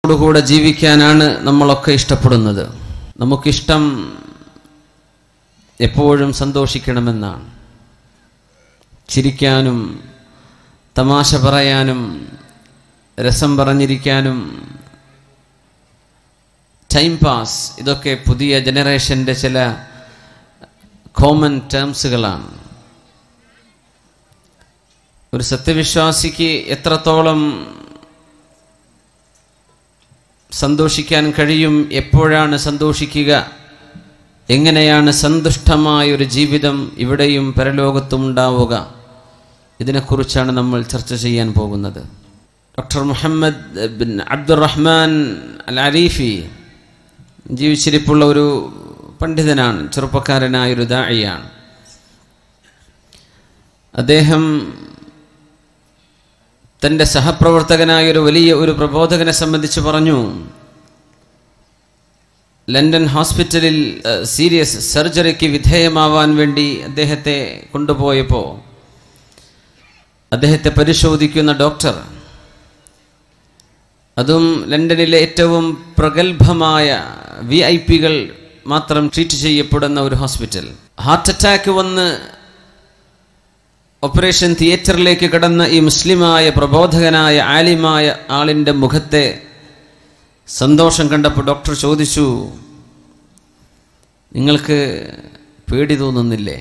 കൂടെ ജീവിക്കാനാണ് നമ്മളൊക്കെ ഇഷ്ടപ്പെടുന്നത് നമുക്കിഷ്ടം എപ്പോഴും സന്തോഷിക്കണമെന്നാണ് ചിരിക്കാനും തമാശ പറയാനും രസം പറഞ്ഞിരിക്കാനും ടൈം പാസ് ഇതൊക്കെ പുതിയ ജനറേഷൻ്റെ ചില കോമൺ ടേംസുകളാണ് ഒരു സത്യവിശ്വാസിക്ക് എത്രത്തോളം സന്തോഷിക്കാൻ കഴിയും എപ്പോഴാണ് സന്തോഷിക്കുക എങ്ങനെയാണ് സന്തുഷ്ടമായ ഒരു ജീവിതം ഇവിടെയും പരലോകത്തും ഉണ്ടാവുക ഇതിനെക്കുറിച്ചാണ് നമ്മൾ ചർച്ച ചെയ്യാൻ പോകുന്നത് doctor Muhammad bin Abdurrahman al Arifi ജീവിച്ചിരിപ്പുള്ള ഒരു പണ്ഡിതനാണ് ചെറുപ്പക്കാരനായൊരു ദാഴിയാണ് അദ്ദേഹം തൻ്റെ സഹപ്രവർത്തകനായ ഒരു വലിയ ഒരു പ്രബോധകനെ സംബന്ധിച്ച് പറഞ്ഞു ലണ്ടൻ ഹോസ്പിറ്റലിൽ സീരിയസ് സർജറിക്ക് വിധേയമാവാൻ വേണ്ടി അദ്ദേഹത്തെ കൊണ്ടുപോയപ്പോൾ അദ്ദേഹത്തെ പരിശോധിക്കുന്ന ഡോക്ടർ അതും ലണ്ടനിലെ ഏറ്റവും പ്രഗത്ഭമായ വി ഐ പികൾ മാത്രം ട്രീറ്റ് ചെയ്യപ്പെടുന്ന ഒരു ഹോസ്പിറ്റൽ ഹാർട്ട് അറ്റാക്ക് വന്ന് ഓപ്പറേഷൻ തിയേറ്ററിലേക്ക് കടന്ന ഈ മുസ്ലിമായ പ്രബോധകനായ ആലിമായ ആളിൻ്റെ മുഖത്തെ സന്തോഷം കണ്ടപ്പോൾ ഡോക്ടർ ചോദിച്ചു നിങ്ങൾക്ക് പേടി തോന്നുന്നില്ലേ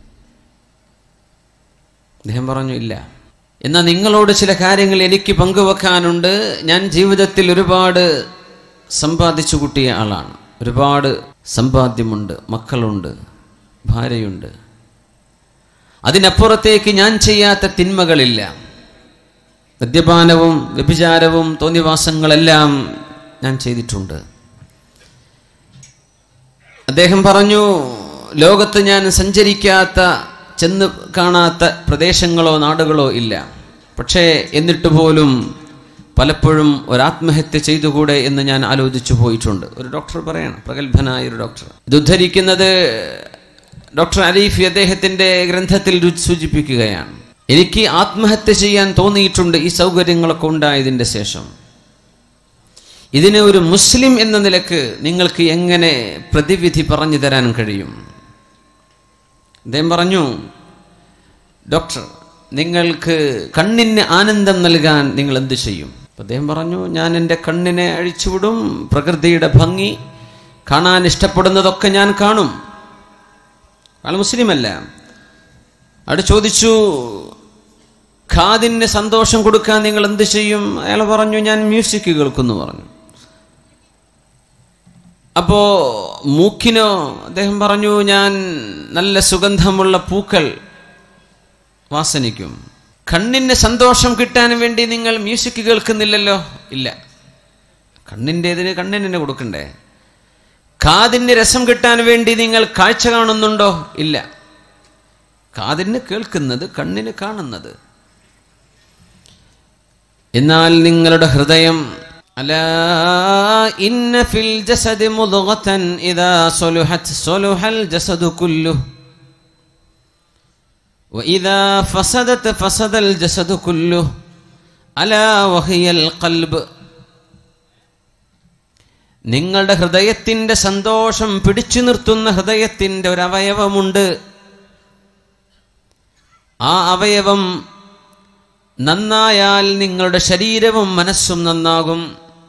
അദ്ദേഹം പറഞ്ഞു ഇല്ല എന്നാൽ നിങ്ങളോട് ചില കാര്യങ്ങൾ എനിക്ക് പങ്കുവെക്കാനുണ്ട് ഞാൻ ജീവിതത്തിൽ ഒരുപാട് സമ്പാദിച്ചു കൂട്ടിയ ആളാണ് ഒരുപാട് സമ്പാദ്യമുണ്ട് മക്കളുണ്ട് ഭാര്യയുണ്ട് അതിനപ്പുറത്തേക്ക് ഞാൻ ചെയ്യാത്ത തിന്മകളില്ല മദ്യപാനവും വ്യഭിചാരവും തോന്നിവാസങ്ങളെല്ലാം ഞാൻ ചെയ്തിട്ടുണ്ട് അദ്ദേഹം പറഞ്ഞു ലോകത്ത് ഞാൻ സഞ്ചരിക്കാത്ത ചെന്ന് കാണാത്ത പ്രദേശങ്ങളോ നാടുകളോ ഇല്ല പക്ഷേ എന്നിട്ട് പോലും പലപ്പോഴും ഒരാത്മഹത്യ ചെയ്തുകൂടെ എന്ന് ഞാൻ ആലോചിച്ചു പോയിട്ടുണ്ട് ഒരു ഡോക്ടർ പറയണം പ്രഗത്ഭനായ ഒരു ഡോക്ടർ ഇത് ഉദ്ധരിക്കുന്നത് ഡോക്ടർ അരീഫി അദ്ദേഹത്തിൻ്റെ ഗ്രന്ഥത്തിൽ സൂചിപ്പിക്കുകയാണ് എനിക്ക് ആത്മഹത്യ ചെയ്യാൻ തോന്നിയിട്ടുണ്ട് ഈ സൗകര്യങ്ങളൊക്കെ ഉണ്ടായതിൻ്റെ ശേഷം ഇതിനെ ഒരു മുസ്ലിം എന്ന നിലക്ക് നിങ്ങൾക്ക് എങ്ങനെ പ്രതിവിധി പറഞ്ഞു തരാൻ കഴിയും അദ്ദേഹം പറഞ്ഞു ഡോക്ടർ നിങ്ങൾക്ക് കണ്ണിന് ആനന്ദം നൽകാൻ നിങ്ങൾ എന്ത് ചെയ്യും അദ്ദേഹം പറഞ്ഞു ഞാൻ എൻ്റെ കണ്ണിനെ അഴിച്ചുവിടും പ്രകൃതിയുടെ ഭംഗി കാണാൻ ഇഷ്ടപ്പെടുന്നതൊക്കെ ഞാൻ കാണും അയാൾ മുസ്ലിമല്ല അവിടെ ചോദിച്ചു ഖാദിന് സന്തോഷം കൊടുക്കാൻ നിങ്ങൾ എന്ത് ചെയ്യും അയാൾ പറഞ്ഞു ഞാൻ മ്യൂസിക് കേൾക്കുന്നു പറഞ്ഞു അപ്പോ മൂക്കിനോ അദ്ദേഹം പറഞ്ഞു ഞാൻ നല്ല സുഗന്ധമുള്ള പൂക്കൾ വാസനിക്കും കണ്ണിന് സന്തോഷം കിട്ടാൻ വേണ്ടി നിങ്ങൾ മ്യൂസിക് കേൾക്കുന്നില്ലല്ലോ ഇല്ല കണ്ണിൻ്റെതിന് കണ്ണിന് കൊടുക്കണ്ടേ കാതിന് രസം കിട്ടാൻ വേണ്ടി നിങ്ങൾ കാഴ്ച കാണുന്നുണ്ടോ ഇല്ല കാതിന് കേൾക്കുന്നത് കണ്ണിന് കാണുന്നത് എന്നാൽ നിങ്ങളുടെ ഹൃദയം അലാ ഇന്ന ഫിൽ ജസദി മുദ്ഗതൻ ഇദാ സലുഹത് സലുഹൽ ജസദു കുല്ലു وإذا فسدت فسد الجسد كله ألا وهي القلب നിങ്ങളുടെ ഹൃദയത്തിൻ്റെ സന്തോഷം പിടിച്ചു നിർത്തുന്ന ഹൃദയത്തിൻ്റെ ഒരു അവയവമുണ്ട് ആ അവയവം നന്നായാൽ നിങ്ങളുടെ ശരീരവും മനസ്സും നന്നാകും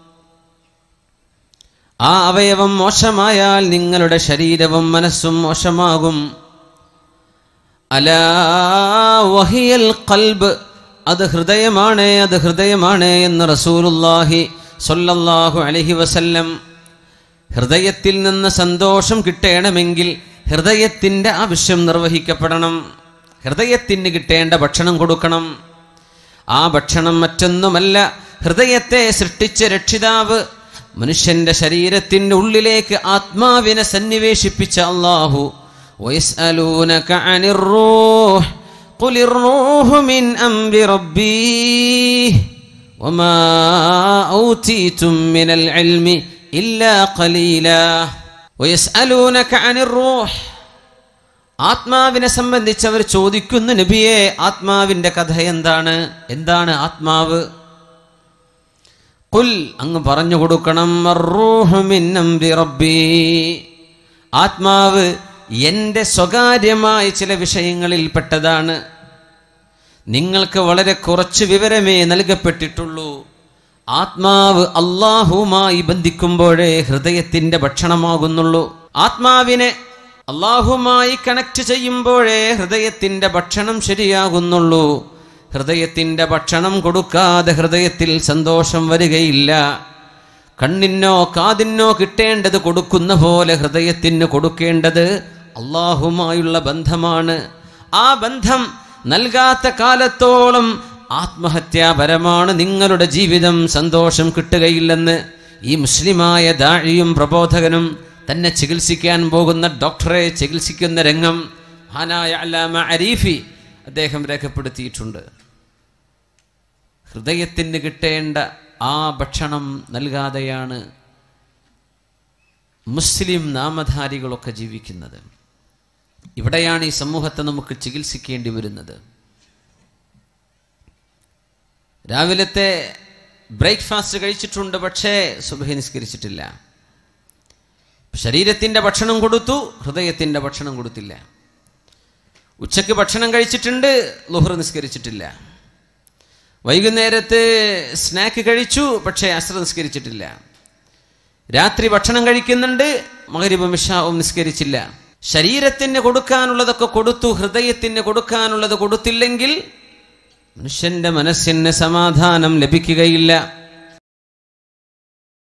ആ അവയവം മോശമായാൽ നിങ്ങളുടെ ശരീരവും മനസ്സും മോശമാകും അലാ വഹിയൽ കൽബ് അത് ഹൃദയമാണ് അത് ഹൃദയമാണ് എന്ന് റസൂലുല്ലാഹി സൊല്ലല്ലാഹു അലഹി വസല്ലം ഹൃദയത്തിൽ നിന്ന് സന്തോഷം കിട്ടണമെങ്കിൽ ഹൃദയത്തിൻ്റെ ആവശ്യം നിർവഹിക്കപ്പെടണം ഹൃദയത്തിന് കിട്ടേണ്ട ഭക്ഷണം കൊടുക്കണം ആ ഭക്ഷണം മറ്റൊന്നുമല്ല ഹൃദയത്തെ സൃഷ്ടിച്ച രക്ഷിതാവ് മനുഷ്യന്റെ ശരീരത്തിൻ്റെ ഉള്ളിലേക്ക് ആത്മാവിനെ സന്നിവേശിപ്പിച്ച അള്ളാഹു ويسألونك عن الروح قل الروح من أمر ربي وما أوتيتم من العلم إلا قليلا ويسألونك عن الروح ആത്മാവിനെ സംബന്ധിച്ച് അവർ ചോദിക്കുന്നു നബിയെ ആത്മാവിൻ്റെ കഥ എന്താണ് എന്താണ് ആത്മാവ് കുൽ അങ്ങ് പറഞ്ഞു കൊടുക്കണം "അർറൂഹു മിൻ അംരി റബ്ബി." ആത്മാവ് എൻ്റെ സ്വകാര്യമായ ചില വിഷയങ്ങളിൽ പെട്ടതാണ് നിങ്ങൾക്ക് വളരെ കുറച്ച് വിവരമേ നൽകപ്പെട്ടിട്ടുള്ളൂ ആത്മാവ് അള്ളാഹുമായി ബന്ധിക്കുമ്പോഴേ ഹൃദയത്തിന്റെ ഭക്ഷണമാകുന്നുള്ളൂ ആത്മാവിനെ അള്ളാഹുമായി കണക്ട് ചെയ്യുമ്പോഴേ ഹൃദയത്തിന്റെ ഭക്ഷണം ശരിയാകുന്നുള്ളൂ ഹൃദയത്തിന്റെ ഭക്ഷണം കൊടുക്കാതെ ഹൃദയത്തിൽ സന്തോഷം വരികയില്ല കണ്ണിനോ കാതിനോ കിട്ടേണ്ടത് കൊടുക്കുന്ന പോലെ ഹൃദയത്തിന് കൊടുക്കേണ്ടത് അള്ളാഹുമായുള്ള ബന്ധമാണ് ആ ബന്ധം നൽകാത്ത കാലത്തോളം ആത്മഹത്യാപരമാണ് നിങ്ങളുടെ ജീവിതം സന്തോഷം കിട്ടുകയില്ലെന്ന് ഈ മുസ്ലിമായ ദാഴിയും പ്രബോധകനും തന്നെ ചികിത്സിക്കാൻ പോകുന്ന ഡോക്ടറെ ചികിത്സിക്കുന്ന രംഗം മഹാനായ അല്ലാമ അരീഫി അദ്ദേഹം രേഖപ്പെടുത്തിയിട്ടുണ്ട് ഹൃദയത്തിന് കിട്ടേണ്ട ആ ഭക്ഷണം നൽകാതെയാണ് മുസ്ലിം നാമധാരികളൊക്കെ ജീവിക്കുന്നത് ഇവിടെയാണ് ഈ സമൂഹത്തെ നമുക്ക് ചികിത്സിക്കേണ്ടി വരുന്നത് രാവിലത്തെ ബ്രേക്ക്ഫാസ്റ്റ് കഴിച്ചിട്ടുണ്ട് പക്ഷേ സുബഹി നിസ്കരിച്ചിട്ടില്ല ശരീരത്തിൻ്റെ ഭക്ഷണം കൊടുത്തു ഹൃദയത്തിൻ്റെ ഭക്ഷണം കൊടുത്തില്ല ഉച്ചയ്ക്ക് ഭക്ഷണം കഴിച്ചിട്ടുണ്ട് ലുഹർ നിസ്കരിച്ചിട്ടില്ല വൈകുന്നേരത്ത് സ്നാക്ക് കഴിച്ചു പക്ഷേ അസ്ര നിസ്കരിച്ചിട്ടില്ല രാത്രി ഭക്ഷണം കഴിക്കുന്നുണ്ട് മകരിബും ഇഷാവും നിസ്കരിച്ചില്ല ശരീരത്തിന് കൊടുക്കാനുള്ളതൊക്കെ കൊടുത്തു ഹൃദയത്തിന് കൊടുക്കാനുള്ളത് കൊടുത്തില്ലെങ്കിൽ മനുഷ്യന്റെ മനസ്സിന് സമാധാനം ലഭിക്കുകയില്ല